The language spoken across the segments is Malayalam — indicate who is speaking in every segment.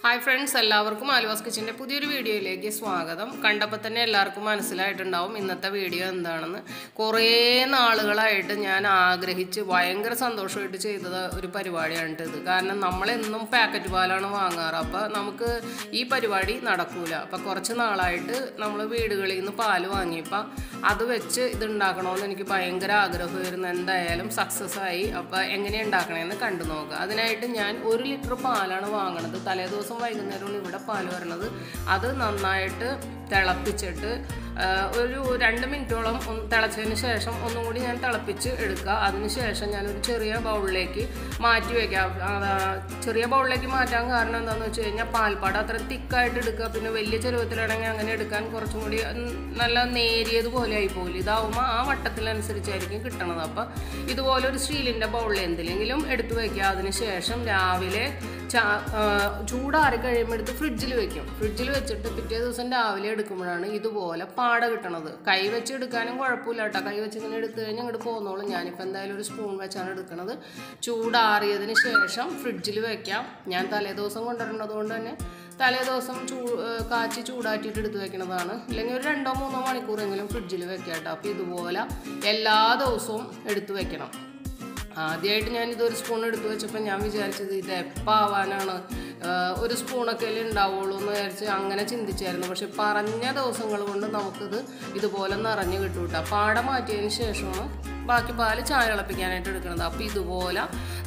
Speaker 1: ഹായ് ഫ്രണ്ട്സ് എല്ലാവർക്കും ആലുവാസ് കിച്ചൻ്റെ പുതിയൊരു വീഡിയോയിലേക്ക് സ്വാഗതം കണ്ടപ്പോൾ തന്നെ എല്ലാവർക്കും മനസ്സിലായിട്ടുണ്ടാവും ഇന്നത്തെ വീഡിയോ എന്താണെന്ന് കുറേ നാളുകളായിട്ട് ഞാൻ ആഗ്രഹിച്ച് ഭയങ്കര സന്തോഷമായിട്ട് ചെയ്തത് ഒരു പരിപാടിയാണ് ഇത് കാരണം നമ്മളെന്നും പാക്കറ്റ് പാലാണ് വാങ്ങാറ് അപ്പോൾ നമുക്ക് ഈ പരിപാടി നടക്കൂല അപ്പോൾ കുറച്ച് നാളായിട്ട് നമ്മൾ വീടുകളിൽ നിന്ന് പാല് വാങ്ങിയപ്പോൾ അത് വെച്ച് ഇത് ഉണ്ടാക്കണമെന്ന് എനിക്ക് ഭയങ്കര ആഗ്രഹമായിരുന്നു എന്തായാലും സക്സസ് ആയി അപ്പോൾ എങ്ങനെ ഉണ്ടാക്കണമെന്ന് കണ്ടു നോക്കുക അതിനായിട്ട് ഞാൻ ഒരു ലിറ്റർ പാലാണ് വാങ്ങണത് തലേദിവസം വൈകുന്നേരമാണ് ഇവിടെ പാല് വരണത് അത് നന്നായിട്ട് തിളപ്പിച്ചിട്ട് ആ, ഒരു രണ്ട് മിനിറ്റോളം ഒന്ന് തിളച്ചതിന് ശേഷം ഒന്നും കൂടി ഞാൻ തിളപ്പിച്ച് എടുക്കുക അതിന് ശേഷം ഞാനൊരു ചെറിയ ബൗളിലേക്ക് മാറ്റി വയ്ക്കാം ആ, ചെറിയ ബൗളിലേക്ക് മാറ്റാൻ കാരണം എന്താണെന്ന് വെച്ച് കഴിഞ്ഞാൽ പാൽപ്പാട് അത്ര തിക്കായിട്ട് എടുക്കുക പിന്നെ വലിയ ചെരുവത്തിലാണെങ്കിൽ അങ്ങനെ എടുക്കാൻ കുറച്ചും കൂടി ഉം, നല്ല നേരിയതുപോലെ ആയി പോകില്ല ഇതാവുമ്പോൾ ആ വട്ടത്തിനനുസരിച്ചായിരിക്കും കിട്ടണത് അപ്പം ഇതുപോലെ ഒരു സ്റ്റീലിൻ്റെ ബൗളിൽ എന്തിലെങ്കിലും എടുത്തു വയ്ക്കുക അതിന് ശേഷം രാവിലെ ചാ ആ, ചൂടാറി കഴിയുമ്പോൾ എടുത്ത് ഫ്രിഡ്ജിൽ വെക്കും ഫ്രിഡ്ജിൽ വെച്ചിട്ട് പിറ്റേ ദിവസം രാവിലെ എടുക്കുമ്പോഴാണ് ഇതുപോലെ പാട കിട്ടണത് കൈ വെച്ച് എടുക്കാനും കുഴപ്പമില്ല കേട്ടോ കൈ വെച്ച് ഇങ്ങനെ എടുത്തു കഴിഞ്ഞാൽ ഇങ്ങോട്ട് പോന്നോളും ഞാനിപ്പോൾ എന്തായാലും ഒരു സ്പൂൺ വെച്ചാണ് എടുക്കുന്നത് ചൂടാറിയതിന് ശേഷം ഫ്രിഡ്ജിൽ വെക്കാം ഞാൻ തലേദിവസം കൊണ്ടുവരുന്നത് കൊണ്ട് തന്നെ തലേദിവസം ചൂ ഏ, കാച്ചി ചൂടാറ്റിയിട്ട് എടുത്ത് വെക്കണതാണ് ഇല്ലെങ്കിൽ ഒരു രണ്ടോ മൂന്നോ മണിക്കൂറെങ്കിലും ഫ്രിഡ്ജിൽ വെക്കാം കേട്ടോ അപ്പോൾ ഇതുപോലെ എല്ലാ ദിവസവും എടുത്ത് വെക്കണം ആദ്യമായിട്ട് ഞാൻ ഇതൊരു സ്പൂൺ എടുത്തു വെച്ചപ്പോൾ ഞാൻ വിചാരിച്ചത് ഇത് എപ്പോൾ ആവാനാണ് ആഹ് ഒരു സ്പൂണൊക്കെ അല്ലേ ഉണ്ടാവുള്ളൂ എന്ന് വിചാരിച്ച് അങ്ങനെ ചിന്തിച്ചായിരുന്നു പക്ഷെ പറഞ്ഞ ദിവസങ്ങൾ കൊണ്ട് നമുക്കിത് ഇതുപോലെ നിറഞ്ഞു കിട്ടും കേട്ടോ പാട മാറ്റിയതിന് ശേഷമാണ് ബാക്കി പാല് ചായ തിളപ്പിക്കാനായിട്ട് എടുക്കുന്നത് അപ്പോൾ ഇതുപോലെ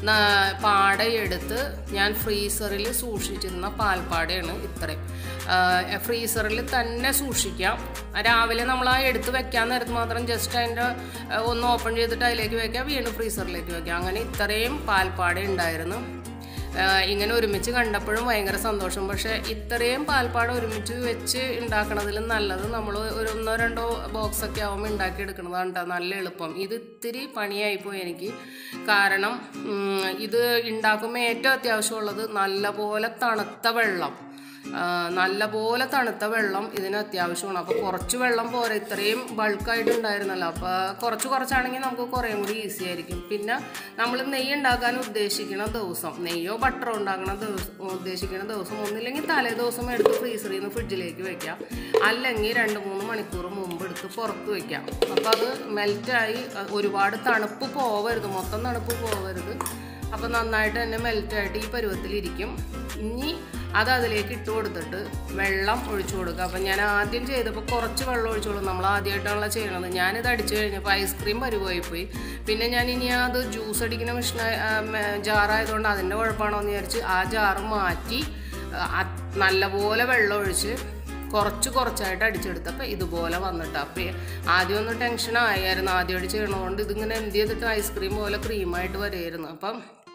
Speaker 1: ന- പാടയെടുത്ത് ഞാൻ ഫ്രീസറിൽ സൂക്ഷിച്ചിരുന്ന പാൽപ്പാടയാണ് ഇത്രയും ആഹ് ഫ്രീസറിൽ തന്നെ സൂക്ഷിക്കാം രാവിലെ നമ്മൾ ആ എടുത്ത് വെക്കാൻ നേരത്ത് മാത്രം ജസ്റ്റ് അതിൻ്റെ ആഹ് ഒന്ന് ഓപ്പൺ ചെയ്തിട്ട് അതിലേക്ക് വെക്കാം വീണ്ടും ഫ്രീസറിലേക്ക് വെക്കാം അങ്ങനെ ഇത്രയും പാൽപ്പാട ഉണ്ടായിരുന്നു ആഹ് ഇങ്ങനെ ഒരുമിച്ച് കണ്ടപ്പോഴും ഭയങ്കര സന്തോഷം പക്ഷേ ഇത്രയും പാൽപ്പാട ഒരുമിച്ച് വെച്ച് ഉണ്ടാക്കണതിലും നല്ലത് നമ്മൾ ഒരു ഒന്നോ രണ്ടോ ബോക്സ് ഒക്കെ ആവുമ്പോൾ ഉണ്ടാക്കിയെടുക്കുന്നതാണ് കേട്ടോ നല്ല എളുപ്പം ഇത് ഇത്തിരി പണിയായിപ്പോയി എനിക്ക് കാരണം ഉം, ഇത് ഉണ്ടാക്കുമ്പോൾ ഏറ്റവും അത്യാവശ്യമുള്ളത് നല്ലപോലെ തണുത്ത വെള്ളം ആ, നല്ലപോലെ തണുത്ത വെള്ളം ഇതിന് അത്യാവശ്യമാണ് അപ്പോൾ കുറച്ച് വെള്ളം പോരെ ഇത്രയും ബൾക്കായിട്ട് ഉണ്ടായിരുന്നല്ലോ അപ്പോൾ കുറച്ച് കുറച്ചാണെങ്കിൽ നമുക്ക് കുറേയും കൂടി ഈസി ആയിരിക്കും പിന്നെ നമ്മൾ നെയ്യ് ഉണ്ടാക്കാൻ ഉദ്ദേശിക്കുന്ന ദിവസം നെയ്യോ ബട്ടറോ ഉണ്ടാക്കുന്ന ദിവസം ഉദ്ദേശിക്കുന്ന ദിവസം ഒന്നില്ലെങ്കിൽ തലേ ദിവസം എടുത്ത് ഫ്രീസറിൽ നിന്ന് ഫ്രിഡ്ജിലേക്ക് വെക്കാം അല്ലെങ്കിൽ രണ്ട് മൂന്ന് മണിക്കൂർ മുമ്പ് എടുത്ത് പുറത്ത് വെക്കാം അപ്പോൾ അത് മെൽറ്റായി ഒരുപാട് തണുപ്പ് പോവരുത് മൊത്തം തണുപ്പ് പോവരുത് അപ്പോൾ നന്നായിട്ട് തന്നെ മെൽറ്റായിട്ട് ഈ പരുവത്തിലിരിക്കും ഇനി അത് അതിലേക്ക് ഇട്ട് കൊടുത്തിട്ട് വെള്ളം ഒഴിച്ചു കൊടുക്കുക അപ്പം ഞാൻ ആദ്യം ചെയ്തപ്പോൾ കുറച്ച് വെള്ളം ഒഴിച്ചു കൊടുക്കും നമ്മൾ ആദ്യമായിട്ടാണല്ലോ ചെയ്യണത് ഞാനിത് അടിച്ചു കഴിഞ്ഞപ്പോൾ ഐസ്ക്രീം പരുവായി പോയി പിന്നെ ഞാൻ ഇനി അത് ജ്യൂസ് അടിക്കുന്ന മെഷീൻ ജാറായതുകൊണ്ട് അതിൻ്റെ കുഴപ്പമാണോ എന്ന് വിചാരിച്ച് ആ ജാറ് മാറ്റി ആ, അത് നല്ലപോലെ വെള്ളം ഒഴിച്ച് കുറച്ച് കുറച്ചായിട്ട് അടിച്ചെടുത്തപ്പോൾ ഇതുപോലെ വന്നിട്ട് അപ്പോൾ ആദ്യം ഒന്ന് ടെൻഷൻ ആയായിരുന്നു ആദ്യമായിട്ട് ചെയ്യണതുകൊണ്ട് ഇതിങ്ങനെ എന്ത് ചെയ്തിട്ട് ഐസ്ക്രീം പോലെ ക്രീമായിട്ട് വരികയായിരുന്നു അപ്പം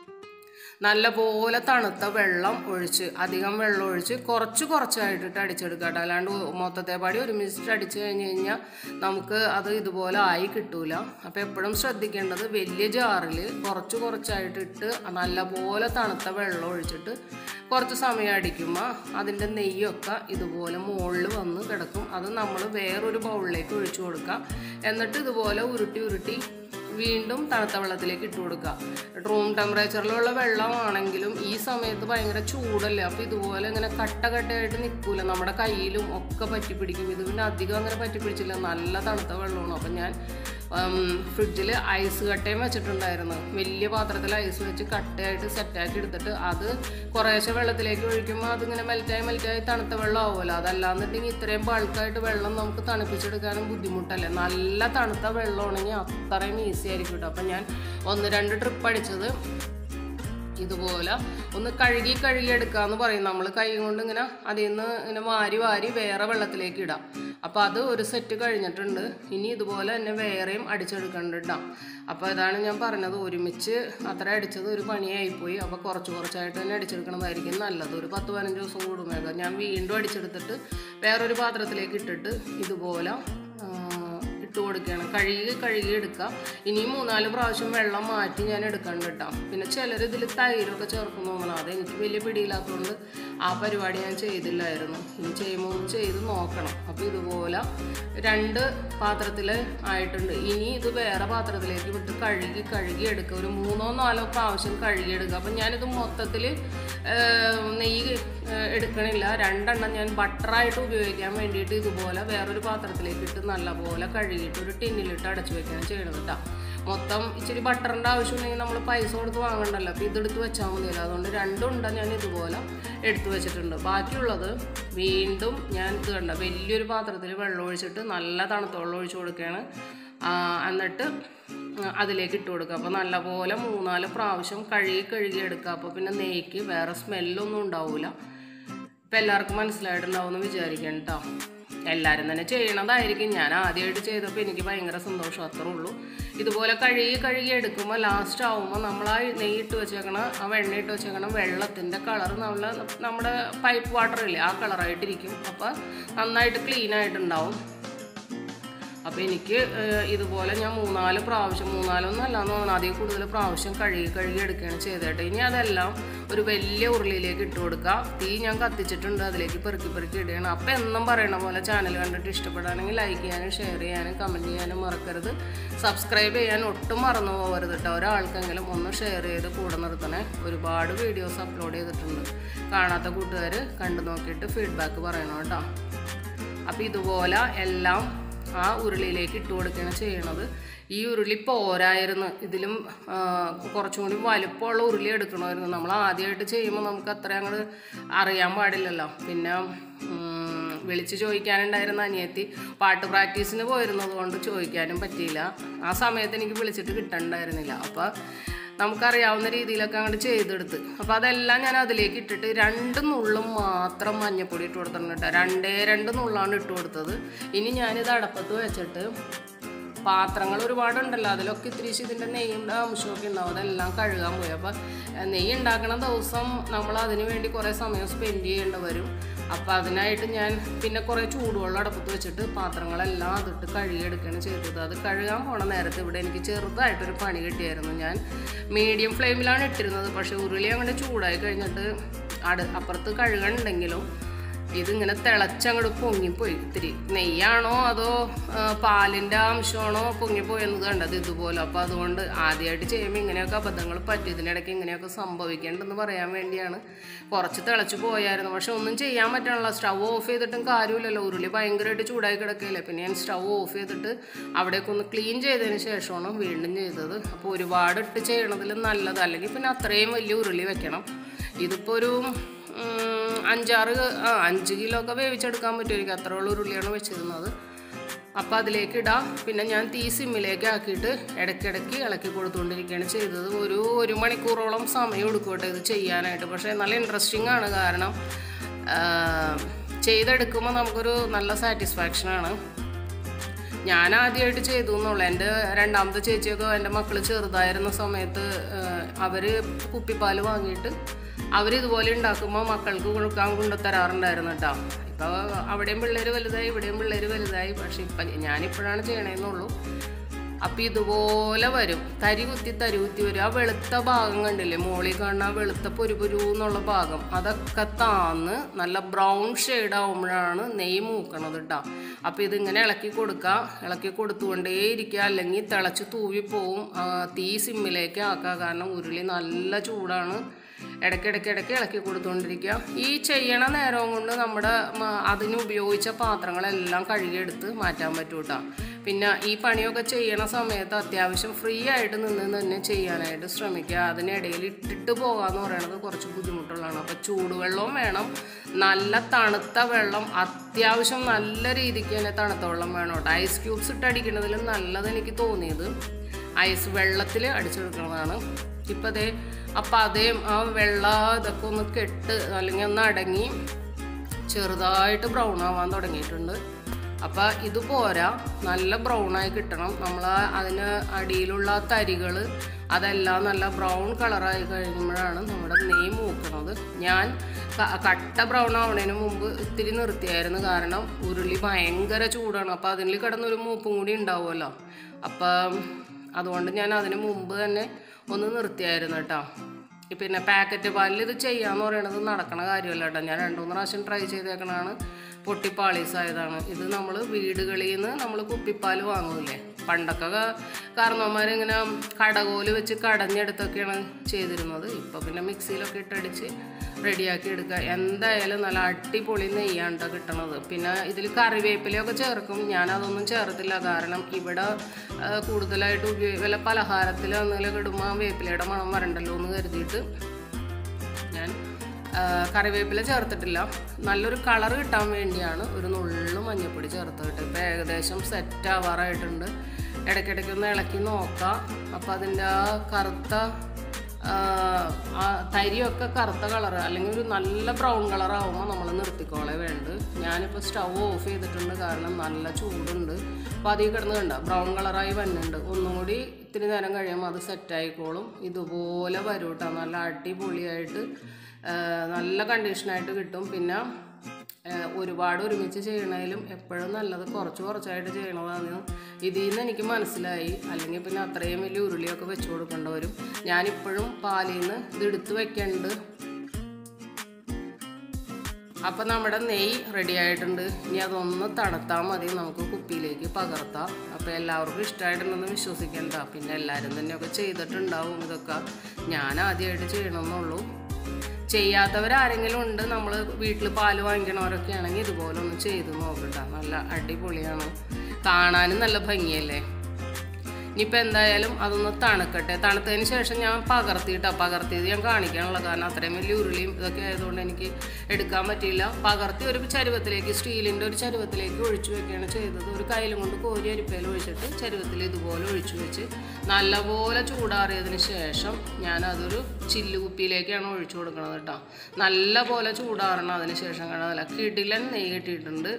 Speaker 1: നല്ല പോലെ തണുത്ത വെള്ളം ഒഴിച്ച് അധികം വെള്ളം ഒഴിച്ച് കുറച്ച് കുറച്ചായിട്ടിട്ട് അടിച്ചെടുക്കുക കേട്ടോ അല്ലാണ്ട് മൊത്തത്തെ പാടി ഒരുമിച്ചിട്ട് അടിച്ചു കഴിഞ്ഞ് കഴിഞ്ഞാൽ നമുക്ക് അത് ഇതുപോലെ ആയി കിട്ടൂല അപ്പോൾ എപ്പോഴും ശ്രദ്ധിക്കേണ്ടത് വലിയ ജാറിൽ കുറച്ച് കുറച്ചായിട്ട് ഇട്ട് നല്ല പോലെ തണുത്ത വെള്ളം ഒഴിച്ചിട്ട് കുറച്ച് സമയം അടിക്കുമ്പോൾ അതിൻ്റെ നെയ്യൊക്കെ ഇതുപോലെ മുകളിൽ വന്ന് കിടക്കും അത് നമ്മൾ വേറൊരു ബൗളിലേക്ക് ഒഴിച്ചു കൊടുക്കുക എന്നിട്ട് ഇതുപോലെ ഉരുട്ടി ഉരുട്ടി വീണ്ടും തണുത്ത വെള്ളത്തിലേക്ക് ഇട്ട് കൊടുക്കുക റൂം ടെമ്പറേച്ചറിലുള്ള വെള്ളമാണെങ്കിലും ഈ സമയത്ത് ഭയങ്കര ചൂടല്ലേ അപ്പോൾ ഇതുപോലെ ഇങ്ങനെ കട്ട കട്ടയായിട്ട് നിൽക്കൂല നമ്മുടെ കയ്യിലും ഒക്കെ പറ്റി പിടിക്കും ഇത് പിന്നെ അധികം അങ്ങനെ പറ്റി പിടിച്ചില്ല നല്ല തണുത്ത വെള്ളമാണ് അപ്പം ഞാൻ ഫ്രിഡ്ജിൽ ഐസ് കട്ടയും വെച്ചിട്ടുണ്ടായിരുന്നു വലിയ പാത്രത്തിൽ ഐസ് വെച്ച് കട്ടയായിട്ട് സെറ്റാക്കി എടുത്തിട്ട് അത് കുറേശ്ശെ വെള്ളത്തിലേക്ക് ഒഴിക്കുമ്പോൾ അതിങ്ങനെ മെൽറ്റായി മെൽറ്റായി തണുത്ത വെള്ളം ആവുമല്ലോ അതല്ലാന്നുണ്ടെങ്കിൽ ഇത്രയും ബൾക്കായിട്ട് വെള്ളം നമുക്ക് തണുപ്പിച്ചെടുക്കാനും ബുദ്ധിമുട്ടല്ലേ നല്ല തണുത്ത വെള്ളമാണെങ്കിൽ അത്രയും ഈസി ആയിരിക്കും കേട്ടോ അപ്പം ഞാൻ ഒന്ന് രണ്ട് ട്രിപ്പ് അടിച്ചത് ഇതുപോലെ ഒന്ന് കഴുകി കഴുകി എടുക്കാന്ന് പറയും നമ്മൾ കൈ കൊണ്ട് ഇങ്ങനെ അതിൽ നിന്ന് ഇങ്ങനെ വാരി വാരി വേറെ വെള്ളത്തിലേക്ക് ഇടാം അപ്പോൾ അത് ഒരു സെറ്റ് കഴിഞ്ഞിട്ടുണ്ട് ഇനി ഇതുപോലെ തന്നെ വേറെയും അടിച്ചെടുക്കണ്ടിട്ടാം അപ്പോൾ ഇതാണ് ഞാൻ പറഞ്ഞത് ഒരുമിച്ച് അത്ര അടിച്ചത് ഒരു പണിയായിപ്പോയി അപ്പോൾ കുറച്ച് കുറച്ചായിട്ട് തന്നെ അടിച്ചെടുക്കണതായിരിക്കും നല്ലത് ഒരു പത്ത് പതിനഞ്ച് ദിവസം കൂടുമ്പോൾ ഞാൻ വീണ്ടും അടിച്ചെടുത്തിട്ട് വേറൊരു പാത്രത്തിലേക്ക് ഇട്ടിട്ട് ഇതുപോലെ ആ, ഇട്ട് കൊടുക്കുകയാണ് കഴുകി കഴുകി എടുക്കുക ഇനിയും മൂന്നാല് പ്രാവശ്യം വെള്ളം മാറ്റി ഞാൻ എടുക്കണ്ട കേട്ടോ പിന്നെ ചിലർ ഇതിൽ തൈരൊക്കെ ചേർക്കുന്നു തോന്നണം അത് എനിക്ക് വലിയ പിടിയില്ലാത്തതുകൊണ്ട് ആ പരിപാടി ഞാൻ ചെയ്തില്ലായിരുന്നു ഇനി ചെയ്യുമ്പോൾ ഒന്ന് ചെയ്ത് നോക്കണം അപ്പോൾ ഇതുപോലെ രണ്ട് പാത്രത്തിൽ ആയിട്ടുണ്ട് ഇനി ഇത് വേറെ പാത്രത്തിലേക്ക് വിട്ട് കഴുകി കഴുകി എടുക്കുക ഒരു മൂന്നോ നാലോ പ്രാവശ്യം കഴുകി എടുക്കുക അപ്പം ഞാനിത് മൊത്തത്തിൽ നെയ്യ് ഏഹ്, എടുക്കണില്ല രണ്ടെണ്ണം ഞാൻ ബട്ടറായിട്ട് ഉപയോഗിക്കാൻ വേണ്ടിയിട്ട് ഇതുപോലെ വേറൊരു പാത്രത്തിലേക്ക് ഇട്ട് നല്ലപോലെ കഴുകിയിട്ട് ഒരു ടിന്നിലിട്ട് അടച്ചു വെക്കുകയാണ് ചെയ്യണത് കേട്ടോ മൊത്തം ഇച്ചിരി ബട്ടറിൻ്റെ ആവശ്യമുണ്ടെങ്കിൽ നമ്മൾ പൈസ കൊടുത്ത് വാങ്ങണ്ടല്ലോ അപ്പോൾ ഇതെടുത്ത് വെച്ചാൽ മതിയല്ലോ അതുകൊണ്ട് രണ്ടുണ്ട ഞാൻ ഇതുപോലെ എടുത്തു വെച്ചിട്ടുണ്ട് ബാക്കിയുള്ളത് വീണ്ടും ഞാൻ ഇത് കണ്ട വലിയൊരു പാത്രത്തിൽ വെള്ളം ഒഴിച്ചിട്ട് നല്ല തണുത്ത വെള്ളം ഒഴിച്ച് കൊടുക്കുകയാണ് ആ, എന്നിട്ട് അതിലേക്ക് ഇട്ട് കൊടുക്കുക അപ്പോൾ നല്ലപോലെ മൂന്നാല് പ്രാവശ്യം കഴുകി കഴുകി എടുക്കുക അപ്പോൾ പിന്നെ നെയ്ക്ക് വേറെ സ്മെല്ലൊന്നും ഉണ്ടാവില്ല ഇപ്പം എല്ലാവർക്കും മനസ്സിലായിട്ടുണ്ടാവും എന്ന് വിചാരിക്കണം കേട്ടോ എല്ലാവരും തന്നെ ചെയ്യണതായിരിക്കും ഞാൻ ആദ്യമായിട്ട് ചെയ്തപ്പോൾ എനിക്ക് ഭയങ്കര സന്തോഷം അത്രേ ഉള്ളൂ ഇതുപോലെ കഴുകി കഴുകി എടുക്കുമ്പോൾ ലാസ്റ്റ് ആവുമ്പോൾ നമ്മൾ ആ നെയ്യ് ഇട്ട് വെച്ചേക്കണ ആ വെണ്ണ ഇട്ട് വെച്ചേക്കണ വെള്ളത്തിൻ്റെ കളർ നമ്മൾ നമ്മുടെ പൈപ്പ് വാട്ടർ ഇല്ലേ ആ കളറായിട്ടിരിക്കും അപ്പോൾ നന്നായിട്ട് ക്ലീൻ ആയിട്ടുണ്ടാവും അപ്പോൾ എനിക്ക് ഏഹ്, ഇതുപോലെ ഞാൻ മൂന്നാല് പ്രാവശ്യം മൂന്നാലൊന്നും അല്ലാന്ന് തോന്നുന്നു അതിൽ കൂടുതൽ പ്രാവശ്യം കഴുകി കഴുകി എടുക്കുകയാണ് ചെയ്തേട്ടെ ഇനി അതെല്ലാം ഒരു വലിയ ഉരുളിയിലേക്ക് ഇട്ട് കൊടുക്കുക തീ ഞാൻ കത്തിച്ചിട്ടുണ്ട് അതിലേക്ക് പെറുക്കി പെറുക്കി ഇടുകയാണ് അപ്പോൾ എന്നും പറയണ പോലെ ചാനൽ കണ്ടിട്ട് ഇഷ്ടപ്പെടുകയാണെങ്കിൽ ലൈക്ക് ചെയ്യാനും ഷെയർ ചെയ്യാനും കമൻറ്റ് ചെയ്യാനും മറക്കരുത് സബ്സ്ക്രൈബ് ചെയ്യാൻ ഒട്ടും മറന്നു പോകരുത് കേട്ടോ ഒരാൾക്കെങ്കിലും ഒന്ന് ഷെയർ ചെയ്ത് കൂടെ നിർത്തണേ ഒരുപാട് വീഡിയോസ് അപ്ലോഡ് ചെയ്തിട്ടുണ്ട് കാണാത്ത കൂട്ടുകാർ കണ്ടു നോക്കിയിട്ട് ഫീഡ്ബാക്ക് പറയണം കേട്ടോ അപ്പോൾ ഇതുപോലെ എല്ലാം ആ ഉരുളിയിലേക്ക് ഇട്ട് കൊടുക്കുകയാണ് ചെയ്യണത് ഈ ഉരുളി പോരായിരുന്നു ഇതിലും ആ, കുറച്ചും കൂടി വലുപ്പമുള്ള ഉരുളി എടുക്കണമായിരുന്നു നമ്മൾ ആദ്യമായിട്ട് ചെയ്യുമ്പോൾ നമുക്ക് അത്ര അങ്ങോട്ട് അറിയാൻ പാടില്ലല്ലോ പിന്നെ ഉം, വിളിച്ച് ചോദിക്കാനുണ്ടായിരുന്ന അനിയത്തി പാട്ട് പ്രാക്ടീസിന് പോയിരുന്നത് കൊണ്ട് ചോദിക്കാനും പറ്റിയില്ല ആ സമയത്ത് എനിക്ക് വിളിച്ചിട്ട് കിട്ടണ്ടായിരുന്നില്ല അപ്പോൾ നമുക്കറിയാവുന്ന രീതിയിലൊക്കെ അങ്ങോട്ട് ചെയ്തെടുത്ത് അപ്പോൾ അതെല്ലാം ഞാൻ അതിലേക്ക് ഇട്ടിട്ട് രണ്ട് നുള്ളും മാത്രം മഞ്ഞപ്പൊടി ഇട്ട് കൊടുത്തിട്ടുണ്ട് കേട്ടോ രണ്ടേ രണ്ട് നുള്ളാണ് ഇട്ട് കൊടുത്തത് ഇനി ഞാനിത് അടപ്പത്ത് വെച്ചിട്ട് പാത്രങ്ങൾ ഒരുപാടുണ്ടല്ലോ അതിലൊക്കെ ഇത്തിരി ഇതിൻ്റെ നെയ്യിൻ്റെ അംശമൊക്കെ ഉണ്ടാവും അതെല്ലാം കഴുകാൻ പോയി അപ്പോൾ നെയ്യ് ഉണ്ടാക്കണ ദിവസം നമ്മൾ അതിന് വേണ്ടി കുറേ സമയം സ്പെൻഡ് ചെയ്യേണ്ടി വരും അപ്പോൾ അതിനായിട്ട് ഞാൻ പിന്നെ കുറേ ചൂടുവെള്ളം അടുപ്പത്ത് വെച്ചിട്ട് പാത്രങ്ങളെല്ലാം അതിട്ട് കഴുകിയെടുക്കുകയാണ് ചെയ്തത് അത് കഴുകാൻ പോണ നേരത്ത് ഇവിടെ എനിക്ക് ചെറുതായിട്ടൊരു പണി കിട്ടിയായിരുന്നു ഞാൻ മീഡിയം ഫ്ലെയിമിലാണ് ഇട്ടിരുന്നത് പക്ഷേ ഉരുളി അങ്ങോട്ട് ചൂടായി കഴിഞ്ഞിട്ട് അട് അപ്പുറത്ത് കഴുകണമെങ്കിലും ഇതിങ്ങനെ തിളച്ചങ്ങോട്ട് പൊങ്ങിപ്പോയി ഇത്തിരി നെയ്യാണോ അതോ ആ, പാലിൻ്റെ അംശമാണോ പൊങ്ങിപ്പോയെന്നത് കണ്ടത് ഇതുപോലെ അപ്പോൾ അതുകൊണ്ട് ആദ്യമായിട്ട് ചെയ്യുമ്പോൾ ഇങ്ങനെയൊക്കെ അബദ്ധങ്ങൾ പറ്റും ഇതിനിടയ്ക്ക് ഇങ്ങനെയൊക്കെ സംഭവിക്കേണ്ടെന്ന് പറയാൻ വേണ്ടിയാണ് കുറച്ച് തിളച്ച് പോയായിരുന്നു പക്ഷെ ഒന്നും ചെയ്യാൻ പറ്റണല്ലോ സ്റ്റൗ ഓഫ് ചെയ്തിട്ടും കാര്യമില്ലല്ലോ ഉരുളി ഭയങ്കരമായിട്ട് ചൂടായി കിടക്കുകയില്ലേ പിന്നെ ഞാൻ സ്റ്റൗ ഓഫ് ചെയ്തിട്ട് അവിടേക്ക് ഒന്ന് ക്ലീൻ ചെയ്തതിന് ശേഷമാണ് വീണ്ടും ചെയ്തത് അപ്പോൾ ഒരുപാട് ഇട്ട് ചെയ്യണതിൽ നല്ലത് അല്ലെങ്കിൽ പിന്നെ അത്രയും വലിയ ഉരുളി വെക്കണം ഇതിപ്പോൾ ഒരു ഉം, അഞ്ചാറ് ആ അഞ്ച് കിലോ ഒക്കെ വേവിച്ചെടുക്കാൻ പറ്റുമായിരിക്കും അത്ര ഉള്ള ഉരുളിയാണ് വെച്ചിരുന്നത് അപ്പോൾ അതിലേക്ക് ഇടാം പിന്നെ ഞാൻ തീ സിമ്മിലേക്ക് ആക്കിയിട്ട് ഇടയ്ക്കിടയ്ക്ക് ഇളക്കി കൊടുത്തുകൊണ്ടിരിക്കുകയാണ് ചെയ്തത് ഒരു ഒരു മണിക്കൂറോളം സമയം എടുക്കട്ടെ ഇത് ചെയ്യാനായിട്ട് പക്ഷേ നല്ല ഇൻട്രസ്റ്റിംഗ് ആണ് കാരണം ആ, ചെയ്തെടുക്കുമ്പോൾ നമുക്കൊരു നല്ല സാറ്റിസ്ഫാക്ഷനാണ് ഞാൻ ആദ്യമായിട്ട് ചെയ്തു എന്നുള്ളൂ എൻ്റെ രണ്ടാമത്തെ ചേച്ചിയൊക്കെ എൻ്റെ മക്കൾ ചെറുതായിരുന്ന സമയത്ത് അവർ കുപ്പിപ്പാൽ വാങ്ങിയിട്ട് അവരിതുപോലെ ഉണ്ടാക്കുമ്പോൾ മക്കൾക്ക് കൊടുക്കാൻ കൊണ്ടു തരാറുണ്ടായിരുന്നു കേട്ടോ ഇപ്പോൾ അവിടെയും പിള്ളേർ വലുതായി ഇവിടെയും പിള്ളേർ വലുതായി പക്ഷെ ഇപ്പം ഞാനിപ്പോഴാണ് ചെയ്യണേന്നുള്ളൂ അപ്പം ഇതുപോലെ വരും തരി കുത്തി തരി കുത്തി വരും ആ വെളുത്ത ഭാഗം കണ്ടില്ലേ മോളിൽ കാണുന്ന ആ വെളുത്ത പൊരുപൊരു എന്നുള്ള ഭാഗം അതൊക്കെ താന്ന് നല്ല ബ്രൗൺ ഷെയ്ഡ് ആവുമ്പോഴാണ് നെയ്യ് മൂക്കണത് കേട്ടോ അപ്പോൾ ഇതിങ്ങനെ ഇളക്കി കൊടുക്കുക ഇളക്കി കൊടുത്തുകൊണ്ടേ ഇരിക്കുക അല്ലെങ്കിൽ തിളച്ച് തൂവിപ്പോവും ആ, തീ സിമ്മിലേക്ക് ആക്കുക കാരണം ഉരുളി നല്ല ചൂടാണ് ഇടയ്ക്കിടയ്ക്ക് ഇടയ്ക്ക് ഇളക്കി കൊടുത്തുകൊണ്ടിരിക്കുക ഈ ചെയ്യണ നേരം കൊണ്ട് നമ്മുടെ മ- അതിന് ഉപയോഗിച്ച പാത്രങ്ങളെല്ലാം കഴുകിയെടുത്ത് മാറ്റാൻ പറ്റും കേട്ടോ പിന്നെ ഈ പണിയൊക്കെ ചെയ്യണ സമയത്ത് അത്യാവശ്യം ഫ്രീ ആയിട്ട് നിന്ന് തന്നെ ചെയ്യാനായിട്ട് ശ്രമിക്കുക അതിനിടയിൽ ഇട്ടിട്ട് പോകാന്ന് പറയുന്നത് കുറച്ച് ബുദ്ധിമുട്ടുള്ളതാണ് അപ്പോൾ ചൂടുവെള്ളവും വേണം നല്ല തണുത്ത വെള്ളം അത്യാവശ്യം നല്ല രീതിക്ക് തന്നെ തണുത്ത വെള്ളം വേണം കേട്ടോ ഐസ് ക്യൂബ്സ് ഇട്ട് അടിക്കുന്നതിലും നല്ലത് എനിക്ക് തോന്നിയത് ഐസ് വെള്ളത്തിൽ അടിച്ചെടുക്കുന്നതാണ് ഇപ്പം അതേ അപ്പം അതേം ആ വെള്ള ഇതൊക്കെ ഒന്ന് കെട്ട് അല്ലെങ്കിൽ ഒന്ന് അടങ്ങി ചെറുതായിട്ട് ബ്രൗൺ ആവാൻ തുടങ്ങിയിട്ടുണ്ട് അപ്പം ഇത് പോരാ നല്ല ബ്രൗൺ ആയി കിട്ടണം നമ്മൾ അതിന് അടിയിലുള്ള തരികൾ അതെല്ലാം നല്ല ബ്രൗൺ കളറായി കഴിയുമ്പോഴാണ് നമ്മുടെ നെയ് മൂക്കണത് ഞാൻ ക- കട്ട ബ്രൗൺ ആവണതിന് മുമ്പ് ഇത്തിരി നിർത്തിയായിരുന്നു കാരണം ഉരുളി ഭയങ്കര ചൂടാണ് അപ്പം അതിൽ കിടന്നൊരു മൂപ്പും കൂടി ഉണ്ടാവുമല്ലോ അപ്പം അതുകൊണ്ട് ഞാൻ അതിന് മുമ്പ് തന്നെ ഒന്ന് നിർത്തിയായിരുന്നു കേട്ടോ പിന്നെ പാക്കറ്റ് പാലിൽ ഇത് ചെയ്യാന്ന് പറയണത് നടക്കണ കാര്യമല്ല കേട്ടോ ഞാൻ രണ്ടു മൂന്ന് പ്രാവശ്യം ട്രൈ ചെയ്തേക്കണതാണ് പൊട്ടിപ്പാളീസായതാണ് ഇത് നമ്മൾ വീടുകളിൽ നിന്ന് നമ്മൾ കുപ്പിപ്പാൽ വാങ്ങൂലേ പണ്ടൊക്കെ കാരണവന്മാരിങ്ങനെ കടകോല് വെച്ച് കടഞ്ഞെടുത്തൊക്കെയാണ് ചെയ്തിരുന്നത് ഇപ്പോൾ പിന്നെ മിക്സിയിലൊക്കെ ഇട്ടടിച്ച് റെഡിയാക്കി എടുക്കുക എന്തായാലും നല്ല അടിപൊളി നെയ്യാണ് ട്ടോ കിട്ടണത് പിന്നെ ഇതിൽ കറിവേപ്പിലയൊക്കെ ചേർക്കും ഞാനതൊന്നും ചേർത്തില്ല കാരണം ഇവിടെ ആ, കൂടുതലായിട്ട് ഉപയോഗി വല്ല പലഹാരത്തിൽ എന്തെങ്കിലും ഇടുമ്പോൾ വേപ്പിലയുടെ മണം വരണ്ടല്ലോ എന്ന് കരുതിയിട്ട് ഞാൻ ആ, കറിവേപ്പില ചേർത്തിട്ടില്ല നല്ലൊരു കളർ കിട്ടാൻ വേണ്ടിയാണ് ഒരു നുള്ളു മഞ്ഞൾപ്പൊടി ചേർത്തിട്ട് ഇപ്പം ഏകദേശം സെറ്റ് ആവാറായിട്ടുണ്ട് ഇടയ്ക്കിടയ്ക്ക് ഒന്ന് ഇളക്കി നോക്കാം അപ്പം അതിൻ്റെ ആ കറുത്ത ആ, ആ തരിയൊക്കെ കറുത്ത കളർ അല്ലെങ്കിൽ ഒരു നല്ല ബ്രൗൺ കളർ ആവുമ്പോൾ നമ്മൾ നിർത്തിക്കോളെ വേണ്ട ഞാനിപ്പോൾ സ്റ്റവ് ഓഫ് ചെയ്തിട്ടുണ്ട് കാരണം നല്ല ചൂടുണ്ട് അപ്പോൾ അതിൽ കിടന്ന് കണ്ട ബ്രൗൺ കളറായി വരുന്നുണ്ട് ഒന്നും കൂടി ഇത്തിരി നേരം കഴിയുമ്പോൾ അത് സെറ്റായിക്കോളും ഇതുപോലെ വരും കേട്ടോ നല്ല അടിപൊളിയായിട്ട് ആ, നല്ല കണ്ടീഷനായിട്ട് കിട്ടും പിന്നെ ആ, ഒരുപാട് ഒരുമിച്ച് ചെയ്യണതിലും എപ്പോഴും നല്ലത് കുറച്ച് കുറച്ചായിട്ട് ചെയ്യണതാണ് ഇതിൽ നിന്ന് എനിക്ക് മനസ്സിലായി അല്ലെങ്കിൽ പിന്നെ അത്രയും വലിയ ഉരുളിയൊക്കെ വെച്ച് കൊടുക്കേണ്ടി വരും ഞാനിപ്പോഴും പാലിൽ നിന്ന് ഇത് എടുത്ത് വെക്കേണ്ടത് അപ്പം നമ്മുടെ നെയ്യ് റെഡി ആയിട്ടുണ്ട് ഇനി അതൊന്ന് തണുത്താൽ മതി നമുക്ക് കുപ്പിയിലേക്ക് പകർത്താം അപ്പോൾ എല്ലാവർക്കും ഇഷ്ടമായിട്ടുണ്ടെന്ന് വിശ്വസിക്കണ്ട പിന്നെ എല്ലാവരും തന്നെയൊക്കെ ചെയ്തിട്ടുണ്ടാവും ഇതൊക്കെ ഞാൻ ആദ്യമായിട്ട് ചെയ്യണമെന്നുള്ളൂ ചെയ്യാത്തവരാരെങ്കിലും ഉണ്ട് നമ്മൾ വീട്ടിൽ പാല് വാങ്ങിക്കണവരൊക്കെ ആണെങ്കിൽ ഇതുപോലെ ഒന്ന് ചെയ്ത് നോക്കട്ടെ നല്ല അടിപൊളിയാണ് കാണാനും നല്ല ഭംഗിയല്ലേ ഇനിയിപ്പോൾ എന്തായാലും അതൊന്ന് തണുക്കട്ടെ തണുത്തതിന് ശേഷം ഞാൻ പകർത്തിയിട്ടാണ് പകർത്തിയത് ഞാൻ കാണിക്കാനുള്ള കാരണം അത്രയും വലിയ ഉരുളിയും ഇതൊക്കെ ആയതുകൊണ്ട് എനിക്ക് എടുക്കാൻ പറ്റിയില്ല പകർത്തി ഒരു ചരുവത്തിലേക്ക് സ്റ്റീലിൻ്റെ ഒരു ചരുവത്തിലേക്ക് ഒഴിച്ചു വെക്കുകയാണ് ചെയ്തത് ഒരു കയ്യിലും കൊണ്ട് കോരി അരിപ്പയിൽ ഒഴിച്ചിട്ട് ചരുവത്തിൽ ഇതുപോലെ ഒഴിച്ചു വെച്ച് നല്ലപോലെ ചൂടാറിയതിന് ശേഷം ഞാൻ അതൊരു ചില്ല് കുപ്പിയിലേക്കാണ് ഒഴിച്ചു കൊടുക്കുന്നത് കേട്ടോ നല്ല പോലെ ചൂടാറണം അതിന് ശേഷം കാണാൻ നല്ല കിടിലൻ നെയ്യ് കിട്ടിയിട്ടുണ്ട്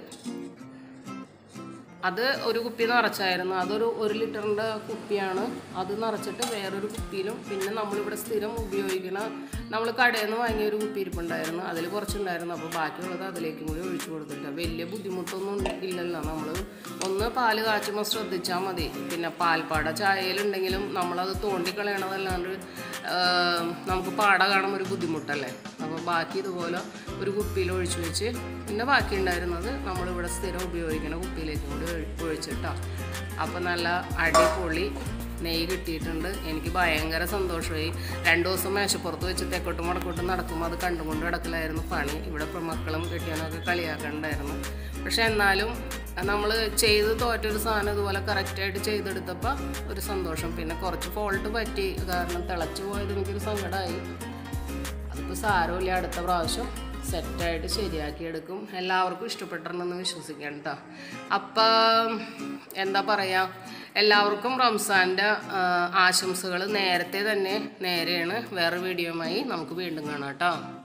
Speaker 1: അത് ഒരു കുപ്പി നിറച്ചായിരുന്നു അതൊരു ഒരു ലിറ്ററിൻ്റെ കുപ്പിയാണ് അത് നിറച്ചിട്ട് വേറൊരു കുപ്പിയിലും പിന്നെ നമ്മളിവിടെ സ്ഥിരം ഉപയോഗിക്കുന്ന നമ്മൾ കടയിൽ നിന്ന് വാങ്ങിയ ഒരു കുപ്പി ഇരിപ്പുണ്ടായിരുന്നു അതിൽ കുറച്ചുണ്ടായിരുന്നു അപ്പോൾ ബാക്കിയുള്ളത് അതിലേക്കും കൂടി ഒഴിച്ചു കൊടുത്തിട്ട് വലിയ ബുദ്ധിമുട്ടൊന്നും ഇല്ലല്ലോ നമ്മൾ ഒന്ന് പാല് കാച്ചുമ്പോൾ ശ്രദ്ധിച്ചാൽ മതി പിന്നെ പാൽപ്പാട ചായയിലുണ്ടെങ്കിലും നമ്മളത് തോണ്ടിക്കളയണതല്ലാണ്ട് ആ, നമുക്ക് പാട കാണുമ്പോൾ ഒരു ബുദ്ധിമുട്ടല്ലേ അപ്പോൾ ബാക്കി ഇതുപോലെ ഒരു കുപ്പിയിൽ ഒഴിച്ചു വെച്ച് പിന്നെ ബാക്കി ഉണ്ടായിരുന്നത് നമ്മളിവിടെ സ്ഥിരം ഉപയോഗിക്കുന്ന കുപ്പിയിലേക്കും കൂടി ഒഴി- ഒഴിച്ചിട്ടോ അപ്പോൾ നല്ല അടിപൊളി നെയ്യ് കിട്ടിയിട്ടുണ്ട് എനിക്ക് ഭയങ്കര സന്തോഷമായി രണ്ട് ദിവസം മേശപ്പുറത്ത് വെച്ച് തെക്കോട്ടും വടക്കോട്ടും നടക്കുമ്പോൾ അത് കണ്ടുകൊണ്ട് കിടക്കലായിരുന്നു പണി ഇവിടെ ഇപ്പം മക്കളും കെട്ടിയാനൊക്കെ കളിയാക്കണ്ടായിരുന്നു പക്ഷെ എന്നാലും നമ്മൾ ചെയ്ത് തോറ്റൊരു സാധനം ഇതുപോലെ കറക്റ്റായിട്ട് ചെയ്തെടുത്തപ്പോൾ ഒരു സന്തോഷം പിന്നെ കുറച്ച് ഫോൾട്ട് പറ്റി കാരണം തിളച്ച് പോയത് എനിക്കൊരു സങ്കടമായി അതിപ്പോൾ സാരമില്ല അടുത്ത പ്രാവശ്യം സെറ്റായിട്ട് ശരിയാക്കി എടുക്കും എല്ലാവർക്കും ഇഷ്ടപ്പെട്ടിട്ടുണ്ടെന്ന് വിശ്വസിക്കാം കേട്ടോ അപ്പം എന്താ പറയുക എല്ലാവർക്കും റംസാൻ്റെ ആശംസകൾ നേരത്തെ തന്നെ നേരെയാണ് വേറെ വീഡിയോയുമായി നമുക്ക് വീണ്ടും കാണാം കേട്ടോ